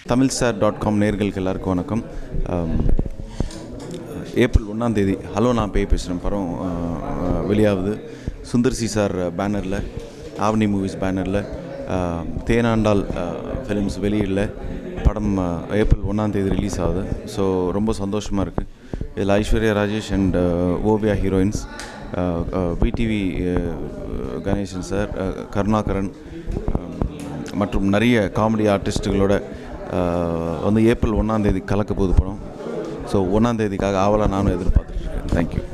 Tamil star dot com நேர்களுக்கு எல்லாருக்கும் வணக்கம் ஆம், ஏப்ரல் ஒன்றாம் தேதி ஹலோ நான் பேய் பேசுகிறேன் படம் ஆ, ஆ, வெளியாகுது சுந்தர் சி சார் பேனரில் ஆவணி மூவிஸ் பேனரில் தேனாண்டால் ஃபிலிம்ஸ் வெளியிடல படம் ஆ, ஏப்ரல் ஒன்றாம் தேதி ரிலீஸ் ஆகுது ஸோ ரொம்ப சந்தோஷமாக இருக்குது இதில் Aishwarya Rajesh and Oviya heroines VTV Ganesan sir Karunakaran ஆம், மற்றும் நிறைய காமெடி ஆர்டிஸ்ட்டுகளோட ஆஹ், வந்து ஏப்ரல் ஒன்றாந்தேதி கலக்க போகுது படம் ஸோ ஒன்றாந்தேதிக்காக ஆவலாக நானும் எதிர்பார்த்துட்ருக்கேன் தேங்க்யூ